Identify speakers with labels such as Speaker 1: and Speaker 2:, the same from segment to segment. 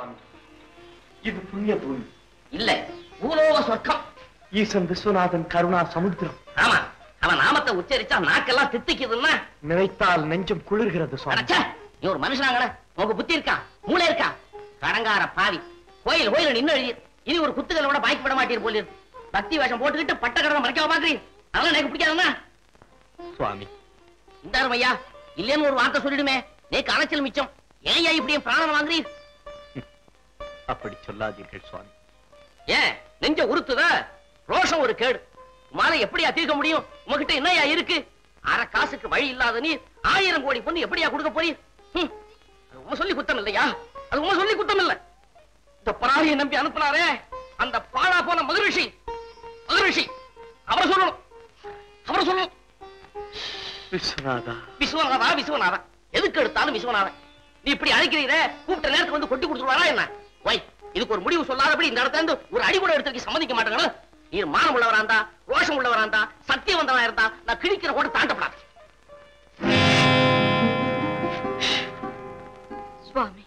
Speaker 1: சுவாமி இது புண்ணிய பூமி
Speaker 2: இல்ல பூலோக சொர்க்கம்
Speaker 1: ஈசன் விஸ்வநாதன் கருணா சமுத்திரம்
Speaker 2: ஆமா அவன் நாமத்தை உச்சரிச்சா நாக்கெல்லாம் தித்திக்குதுன்னா
Speaker 1: நினைத்தால் நெஞ்சம் குளிர்கிறது சுவாமி
Speaker 2: அடச்சே, நீ ஒரு மனுஷனாங்கட உங்க புத்தி இருக்கா மூளை இருக்கா கடங்கார பாவி கோயில் கோயில் நின்னு எழுதி இனி ஒரு குத்துக்களை விட பாய்க்கு விட மாட்டீர் போல இருக்கு. பக்தி வேஷம் போட்டுக்கிட்டு பட்ட கடனை மறைக்காம பாக்குறீ அதெல்லாம் எனக்கு பிடிக்காதுன்னா
Speaker 1: சுவாமி
Speaker 2: இந்த ஐயா இல்லேன்னு ஒரு வார்த்தை சொல்லிடுமே நேக்கு அலைச்சல் மிச்சம் ஏன் ஐயா இப்படி என் பிராணம் வாங்குறீ
Speaker 1: அப்படி சொல்லாதீர்கள் சுவாமி
Speaker 2: ஏன் நெஞ்ச உறுத்துத ரோஷம் ஒரு கேடு உமால எப்படியா தீர்க்க முடியும் உங்ககிட்ட என்னையா இருக்கு அரை காசுக்கு வழி இல்லாத நீ ஆயிரம் கோடி பொண்ணு எப்படியா கொடுக்க போறீர் ஹம், அது உங்க சொல்லி குத்தம் இல்லையா அது உங்க சொல்லி குத்தம் இல்ல இந்த பராரியை நம்பி அனுப்புனாரே அந்த பாழா போன மகரிஷி மகரிஷி அவரை சொல்லணும் அவரை சொல்லணும்
Speaker 1: விஸ்வநாதா
Speaker 2: விஸ்வநாதா விஸ்வநாதா எதுக்கு எடுத்தாலும் விஸ்வநாதன் நீ இப்படி அழைக்கிறீரே கூப்பிட்ட நேரத்துக்கு வந்து கொட்டி கொடுத்துருவாரா என்ன வை இதுக்கு ஒரு முடிவு சொல்லாதபடி இந்த இடத்துல இருந்து ஒரு அடி கூட எடுத்துக்க சம்மதிக்க மாட்டாங்களா நீர் மானம் உள்ளவரா இருந்தா ரோஷம் உள்ளவரா இருந்தா சத்தியம் வந்தவனா இருந்தா நான் கிழிக்கிற கூட தாண்டப்படாது
Speaker 3: சுவாமி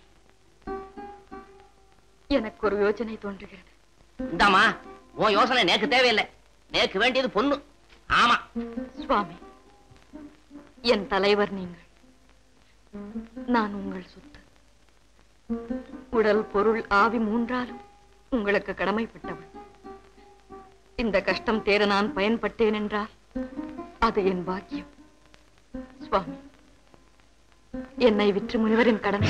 Speaker 3: எனக்கு ஒரு யோசனை தோன்றுகிறது
Speaker 2: இந்தாமா உன் யோசனை நேக்கு தேவையில்லை நேக்கு வேண்டியது பொண்ணு ஆமா
Speaker 3: சுவாமி என் தலைவர் நீங்கள் நான் உங்கள் சொத்து உடல் பொருள் ஆவி மூன்றாலும் உங்களுக்கு கடமைப்பட்டவள் இந்த கஷ்டம் தேர நான் பயன்பட்டேன் என்றால் அது என் பாக்கியம் சுவாமி என்னை விற்று முனிவரின் கடனை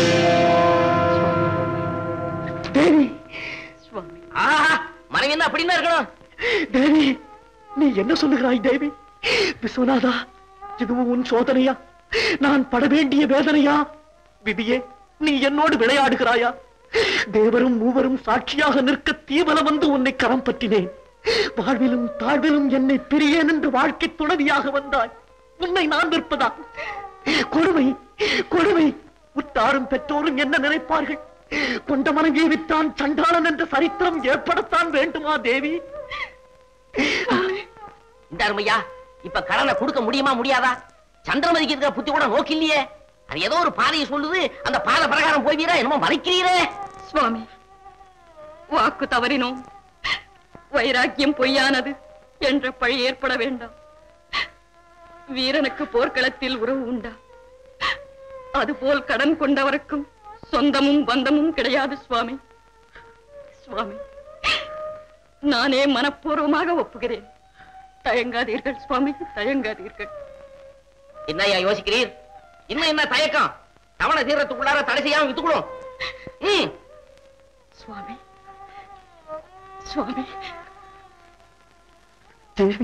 Speaker 1: தேவி
Speaker 3: சுவாமி
Speaker 2: ஆஹா மனைவி என்ன அப்படின்னா இருக்கணும்
Speaker 1: தேவி நீ என்ன சொல்லுகிறாய் தேவி விஸ்வநாதா இதுவும் உன் சோதனையா நான் பட வேண்டிய வேதனையா விதியே நீ என்னோடு விளையாடுகிறாயா தேவரும் மூவரும் சாட்சியாக நிற்க தீவல வந்து உன்னை கரம் பற்றினேன் வாழ்விலும் தாழ்விலும் என்னை பிரியேன் என்று வாழ்க்கை துணவியாக வந்தாய் உன்னை நான் நிற்பதா கொடுமை கொடுமை உத்தாரும் பெற்றோரும் என்ன நினைப்பார்கள் கொண்ட மனைவியை விற்றான் சண்டாளன் என்ற சரித்திரம் ஏற்படத்தான் வேண்டுமா தேவி
Speaker 2: இந்த அருமையா இப்ப கடனை கொடுக்க முடியுமா முடியாதா சந்திரமதிக்கு இருக்கிற புத்தி கூட நோக்கி இல்லையே அது ஏதோ ஒரு பாதையை சொல்லுது அந்த பாதை பிரகாரம் போவீரா என்னமோ மறைக்கிறீரே
Speaker 3: சுவாமி வாக்கு தவறினோம் வைராக்கியம் பொய்யானது என்ற பழி ஏற்பட வேண்டாம் வீரனுக்கு போர்க்களத்தில் உறவு உண்டா அதுபோல் கடன் கொண்டவருக்கும் சொந்தமும் பந்தமும் கிடையாது சுவாமி சுவாமி நானே மனப்பூர்வமாக ஒப்புகிறேன் தயங்காதீர்கள் சுவாமி தயங்காதீர்கள்
Speaker 2: என்னய்யா யோசிக்கிறீர் இன்னும் என்ன தயக்கம் தவணை தீரத்துக்குள்ளார தடை செய்யாம வித்துக்கணும் ம்
Speaker 3: சுவாமி சுவாமி
Speaker 1: தேவி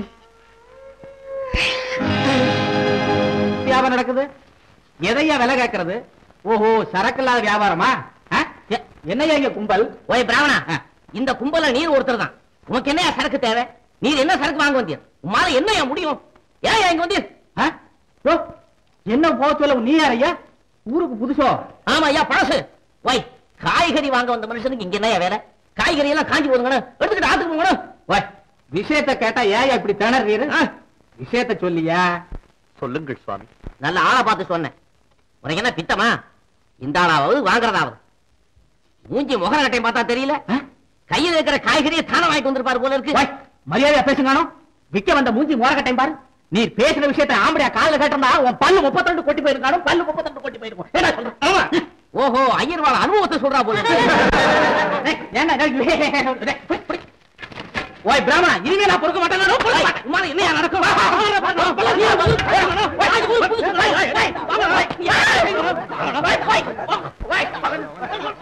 Speaker 4: வியாபாரம் நடக்குது எதையா விலை கேட்கறது ஓஹோ சரக்கு இல்லாத வியாபாரமா ஆ? எ- என்னய்யா இங்க கும்பல்
Speaker 2: ஓய் பிராமணா
Speaker 4: ஆ.
Speaker 2: இந்த கும்பல நீர் ஒருத்தர் தான் உனக்கு என்ன சரக்கு தேவை நீர் என்ன சரக்கு வாங்க வந்தீர் உமால என்ன முடியும் ஏன் இங்க வந்தீர்
Speaker 4: ஆ? யோ, என்ன போக சொல்ல நீ யாரையா ஊருக்கு புதுசோ
Speaker 2: ஆமா ஐயா பழசு ஓய் காய்கறி வாங்க வந்த மனுஷனுக்கு இங்க என்ன வேலை காய்கறி எல்லாம் காஞ்சி போதுங்கண்ணா எடுத்துக்கிட்டு ஆத்துக்கு போங்கண்ணா
Speaker 4: ஓய், விஷயத்த கேட்டா ஏன் இப்படி திணறீரு ஆ? விஷயத்த சொல்லியா
Speaker 1: சொல்லுங்கள் சுவாமி
Speaker 2: நல்ல ஆளை பார்த்து சொன்னேன் உனக்கு என்ன பித்தமா இந்த ஆளாவது வாங்குறதாவது மூஞ்சி முகர கட்டையும் பார்த்தா தெரியல
Speaker 4: ஆ?
Speaker 2: கையில் இருக்கிற காய்கறியை தானே வாங்கிட்டு வந்திருப்பாரு போல இருக்கு
Speaker 4: ஓய், மரியாதையா பேசுங்கானோ விக்க வந்த மூஞ்சி மோரக்கட்டையும் பாரு நீ பேசின விஷயத்த ஆம்படியா காதுல கேட்டிருந்தா உன் பல்லு முப்பத்தெண்டு கொட்டி போயிருக்கானோ பல்லு முப்பத்தெண்டு கொட்டி போயிருக்கும் என்ன சொல்ற? ஆமா.
Speaker 2: ஓஹோ ஐயர்வாள் அனுபவத்தை சொல்றா போல இருக்கு
Speaker 4: டேய், ஏன்டா, டேய், டேய், போய், போய். ஓய் பிராமணா இனிமே நான் பொறுக்க மாட்டேன் நான் பொறுக்க மாட்டேன்.
Speaker 2: உமால என்னையா நடக்கும் வா, வா, வா, வா, வா, வா, நீ வந்து, ஏய், ஓய், அது புது, புது, ஓய், ஓய், ஓய், வாங்க, ஓய், ஏய், ஓய், ஓய், ஓய்,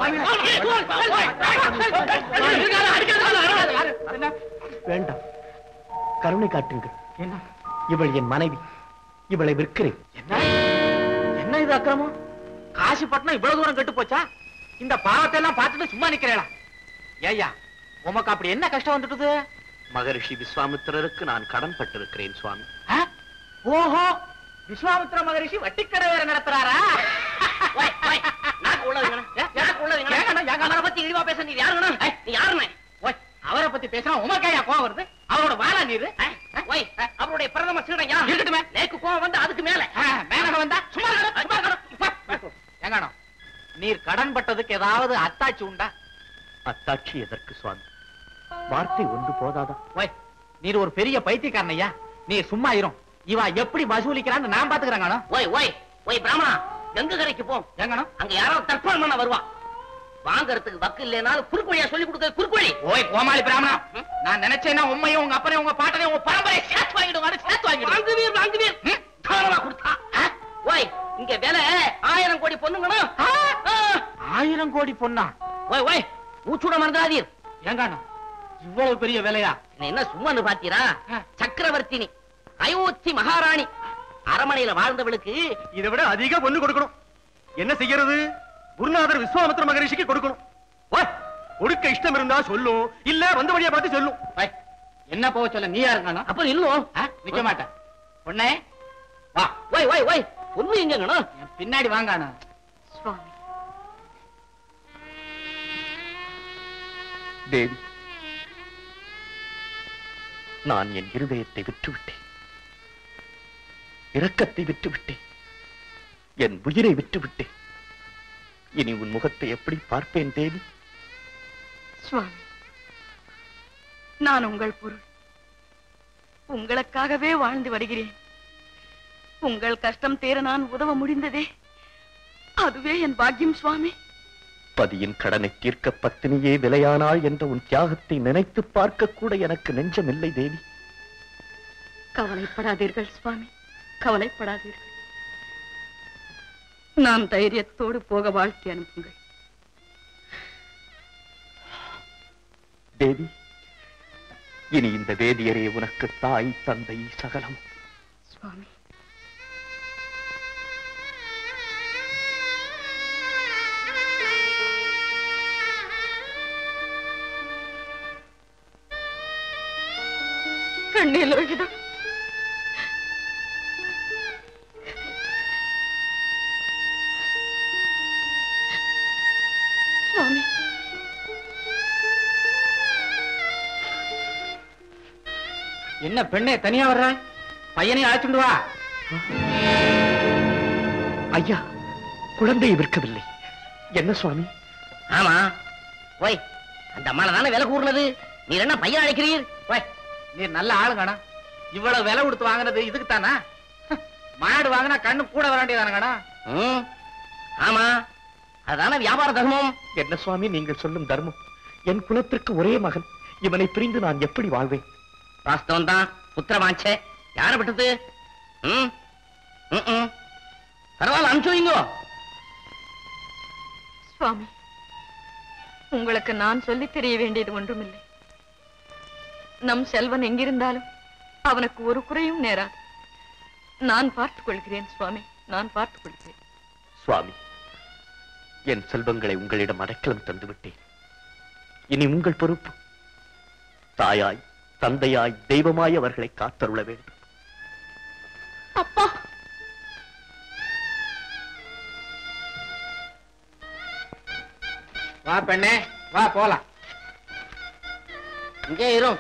Speaker 1: வேண்டாம் கருணை காட்டுங்கள்
Speaker 4: என்ன
Speaker 1: இவள் என் மனைவி இவளை விற்கிறேன்
Speaker 4: என்ன என்ன இது அக்கிரமம் காசிப்பட்டினம் இவ்வளவு தூரம் கெட்டு போச்சா இந்த பாவத்தை எல்லாம் பார்த்துட்டு சும்மா நிக்கிறேடா ஏய்யா உமக்கு அப்படி என்ன கஷ்டம் வந்துட்டுது
Speaker 1: மகரிஷி விஸ்வாமித்திரருக்கு நான் கடன் பட்டிருக்கிறேன் சுவாமி
Speaker 4: ஆ? ஓஹோ விஸ்வாமித்ர மகரிஷி வட்டிக்கடை வேற நடத்துறாரா
Speaker 2: ஓய், ஓய், நாக்கு உள்ளதுங்கண்ணா, நாக்கு உள்ளதுங்கண்ணா.
Speaker 4: ஏங்கண்ணா, ஏங்கண்ணா?
Speaker 2: அவரை பத்தி இழிவா பேச நீ யாருங்கண்ணா ஏய், நீ யாருண்ணே
Speaker 4: ஓய், அவரை பத்தி பேசினா உமக்கையா கோவம் வருது அவரோட வாழா நீரு
Speaker 2: ஏய், ஓய், அவருடைய பிரதம சீடன் யார்
Speaker 4: இருக்கட்டுமே.
Speaker 2: நேக்கு கோவம் வந்து அதுக்கு மேல
Speaker 4: மேனக வந்தா சும்மா இருக்கணும், சும்மா இருக்கணும். இப்ப, இப்ப. ஏங்கண்ணா நீர் கடன் பட்டதுக்கு ஏதாவது அத்தாச்சி உண்டா
Speaker 1: அத்தாட்சி எதற்கு சுவாமி வார்த்தை ஒன்று போதாதா
Speaker 4: ஓய் நீர் ஒரு பெரிய பைத்தியக்காரன் ஐயா நீ சும்மா இரும் இவ எப்படி வசூலிக்கிறான்னு நான் பாத்துக்கிறேங்க
Speaker 2: ஓய் ஓய் ஓய் பிராமணா கங்கு கரைக்கு போ
Speaker 4: எங்கணும்
Speaker 2: அங்க யாரோ தற்கொலை பண்ண வருவா வாங்கறதுக்கு வக்கு இல்லைனாலும் குறுக்கொழியா சொல்லி கொடுக்க குறுக்கொழி
Speaker 4: ஓய் கோமாளி பிராமணா நான் நினைச்சேன்னா உண்மையும் உங்க அப்பனையும் உங்க பாட்டனையும் உங்க பரம்பரை சேர்த்து வாங்கிடுவாரு சேர்த்து வாங்கிடுவாங்க
Speaker 2: வாங்குவீர் வாங்குவீர் ம், தாராளமா கொடுத்தா ஆ? ஓய் இங்க விலை ஆயிரம் கோடி பொண்ணுங்கணும்
Speaker 4: ஆயிரம் கோடி பொண்ணா
Speaker 2: ஓய் ஓய் மூச்சுட மறந்துடாதீர்
Speaker 4: எங்கண்ணா இவ்வளவு பெரிய விலையா
Speaker 2: என்ன என்ன சும்மான்னு பாத்தீரா
Speaker 4: ஆ.
Speaker 2: சக்கரவர்த்தினி அயோத்தி மகாராணி அரமனையில வாழ்ந்தவளுக்கு
Speaker 1: இதை விட அதிக பொண்ணு கொடுக்கணும் என்ன செய்யறது குருநாதர் விஸ்வாமித்திர மகரிஷிக்கு கொடுக்கணும் வா, கொடுக்க இஷ்டம் இருந்தா சொல்லும் இல்ல வந்த வழியா பார்த்து சொல்லும்
Speaker 4: ஓய், என்ன போக சொல்ல நீ யாருங்கண்ணா
Speaker 2: அப்ப இன்னும்
Speaker 4: நிக்க மாட்டேன் பொண்ணே வா
Speaker 2: ஓய் ஓய் ஓய் பொண்ணு எங்கங்கண்ணா
Speaker 4: என் பின்னாடி வாங்கண்ணா
Speaker 3: சுவாமி
Speaker 1: தேவி நான் என் இருதயத்தை விட்டுவிட்டேன் இரக்கத்தை விட்டுவிட்டேன் என் உயிரை விட்டுவிட்டேன் இனி உன் முகத்தை எப்படி பார்ப்பேன் தேவி
Speaker 3: சுவாமி நான் உங்கள் பொருள் உங்களுக்காகவே வாழ்ந்து வருகிறேன் உங்கள் கஷ்டம் தேர நான் உதவ முடிந்ததே அதுவே என் பாக்கியம் சுவாமி
Speaker 1: பதியின் கடனை தீர்க்க பத்தினியே விலையானாள் என்ற உன் தியாகத்தை நினைத்து பார்க்க கூட எனக்கு நெஞ்சமில்லை தேவி
Speaker 3: கவலைப்படாதீர்கள் சுவாமி கவலைப்படாதீர்கள் நான் தைரியத்தோடு போக வாழ்த்தி அனுப்புங்கள்
Speaker 1: தேவி இனி இந்த வேதியரே உனக்கு தாய் தந்தை சகலம்
Speaker 3: சுவாமி கண்ணீர் ஒழுகிடும் சுவாமி
Speaker 4: என்ன பெண்ணே தனியா வர்ற பையனையும் அழைச்சுண்டு வா
Speaker 1: ஐயா குழந்தையை விற்கவில்லை என்ன சுவாமி
Speaker 2: ஆமா ஓய் அந்த அம்மால தானே விலை கூறுனது நீர் என்ன பையன் அழைக்கிறீர்
Speaker 4: ஓய் நீ நல்ல ஆளுங்கண்ணா இவ்வளவு விலை கொடுத்து வாங்குனது இதுக்கு தானா மாடு வாங்கினா கண்ணு கூட வர வேண்டியதானுங்கண்ணா
Speaker 2: ம், ஆமா அதான வியாபார தர்மம்
Speaker 1: என்ன சுவாமி நீங்கள் சொல்லும் தர்மம் என் குலத்திற்கு ஒரே மகன் இவனை பிரிந்து நான் எப்படி வாழ்வேன்
Speaker 2: வாஸ்தவம் தான் புத்திர வாஞ்சே யார விட்டது ம் ம், ம். பரவாயில்ல அனுப்பிச்சு வைங்கோ
Speaker 3: சுவாமி உங்களுக்கு நான் சொல்லித் தெரிய வேண்டியது ஒன்றுமில்லை நம் செல்வன் எங்கிருந்தாலும் அவனுக்கு ஒரு குறையும் நேராது நான் பார்த்துக் கொள்கிறேன் சுவாமி நான் பார்த்துக் கொள்கிறேன்
Speaker 1: சுவாமி என் செல்வங்களை உங்களிடம் அடைக்கலம் தந்து விட்டேன் இனி உங்கள் பொறுப்பு தாயாய் தந்தையாய் தெய்வமாய் அவர்களை காத்தருள வேண்டும்
Speaker 3: அப்பா
Speaker 4: வா பெண்ணே வா போலாம்
Speaker 2: இங்கே இரும்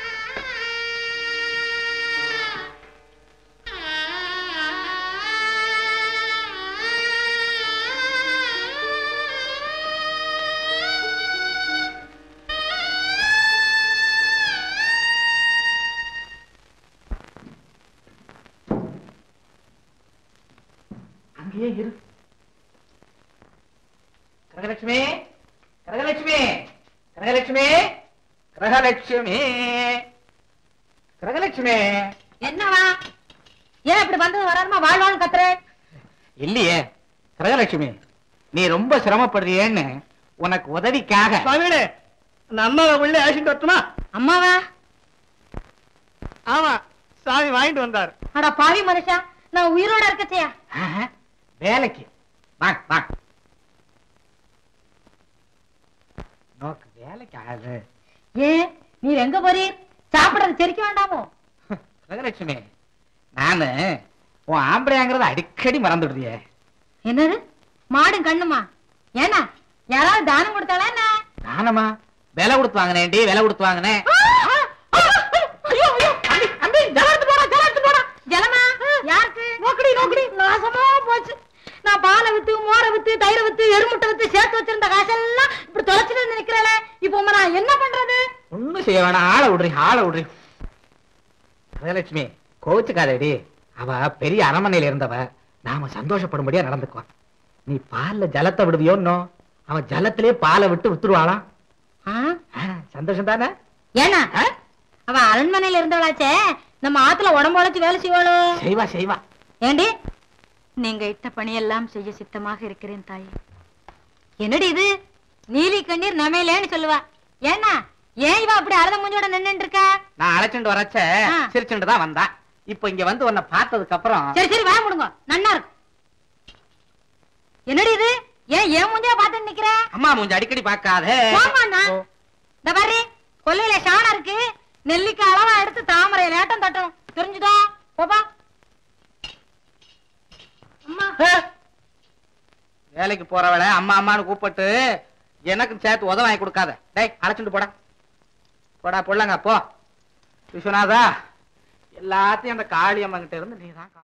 Speaker 4: அங்கேயே இரு கனகலட்சுமி கனகலட்சுமி கனகலட்சுமி கிரகலட்சுமி கிரகலட்சுமி
Speaker 5: என்னவா ஏன் இப்படி வந்து வராருமா வாழ்வான்னு கத்துற
Speaker 4: இல்லையே கிரகலட்சுமி நீ ரொம்ப சிரமப்படுறியேன்னு உனக்கு உதவிக்காக
Speaker 1: சுவாமிகளே அந்த அம்மாவை உள்ள ஆசிட்டு வரட்டுமா
Speaker 5: அம்மாவா
Speaker 1: ஆமா சாமி வாங்கிட்டு வந்தார்
Speaker 5: அட பாவி மனுஷா நான் உயிரோட இருக்கச்சையா
Speaker 4: ஆஹா, வேலைக்கு வாங்க வாங்க நோக்கு வேலைக்கு ஆகுது
Speaker 5: ஏன் நீர் எங்க போறீர் சாப்பிடறது செரிக்க வேண்டாமோ
Speaker 4: கிரகலட்சுமி நானு உன் ஆம்பளையாங்கிறத அடிக்கடி மறந்துடுறியே
Speaker 5: என்னது மாடும் கண்ணுமா ஏன்னா யாராவது தானம் கொடுத்தாளா என்ன
Speaker 4: நானம்மா விலை கொடுத்து வாங்கினேன்டி விலை கொடுத்து வாங்கினேன்
Speaker 5: ஐயோ ஐயோ அம்பி அம்பி ஜலம் எடுத்து போடா ஜலம் எடுத்து போடா ஜலமா யாருக்கு நோக்கடி நோக்கடி நாசமா போச்சு நான் பால் பாலை வித்து மோரை வித்து தயிரை வித்து எருமுட்டை வித்து சேர்த்து வச்சிருந்த காசெல்லாம் இப்படி தொலைச்சிட்டு வந்து நிக்கிறேன் இப்போ உம்மை நான் என்ன பண்றது
Speaker 4: ஒண்ணும் செய்ய வேணாம் ஆளை விடுறி ஆளை விடுறி ராஜலட்சுமி கோச்சுக்காதடி அவ பெரிய அரண்மனையில இருந்தவ நாம சந்தோஷப்படும்படியா நடந்துக்குவான் நீ பால்ல ஜலத்தை விடுவியோன்னோ அவன் ஜலத்திலே பாலை விட்டு வித்துருவாளாம்
Speaker 5: ஆ?
Speaker 4: சந்தோஷம் தானே
Speaker 5: ஏன்னா அவ அரண்மனையில இருந்தவளாச்சே நம்ம ஆத்துல உடம்பு உழைச்சு வேலை செய்வாளோ
Speaker 4: செய்வா செய்வா
Speaker 5: ஏண்டி
Speaker 3: நீங்க இட்ட பணியெல்லாம் செய்ய சித்தமாக இருக்கிறேன் தாயே
Speaker 5: என்னடி இது நீலி கண்ணீர் நமையிலேன்னு சொல்லுவா ஏன்னா ஏன் இவ அப்படி அழுத மூஞ்சோட நின்னுட்டு இருக்கா
Speaker 4: நான் அழைச்சிட்டு வரச்ச
Speaker 5: ஆ.
Speaker 4: சிரிச்சுட்டு தான் வந்தா இப்போ இங்க வந்து உன்னை பார்த்ததுக்கு அப்புறம்
Speaker 5: சரி சரி வாய முடுங்க நன்னா இருக்கும் என்னடி இது ஏன் ஏன் மூஞ்சியா பார்த்துட்டு நிக்கிற
Speaker 4: அம்மா மூஞ்சி அடிக்கடி பார்க்காதே
Speaker 5: போமாண்ணா இந்த பாரு கொல்லையில சாணம் இருக்கு நெல்லிக்காய் அளவா எடுத்து தாமரை லேட்டம் தட்டணும் தெரிஞ்சுதோ போப்பா அம்மா
Speaker 4: வேலைக்கு போறவள அம்மா அம்மான்னு கூப்பிட்டு எனக்கு சேர்த்து உதவ வாங்கி கொடுக்காத டேய் அழைச்சிட்டு போடா போடா பொள்ளாங்க போ விஸ்வநாதா எல்லாத்தையும் அந்த காளியம்மன் கிட்ட இருந்து நீதான்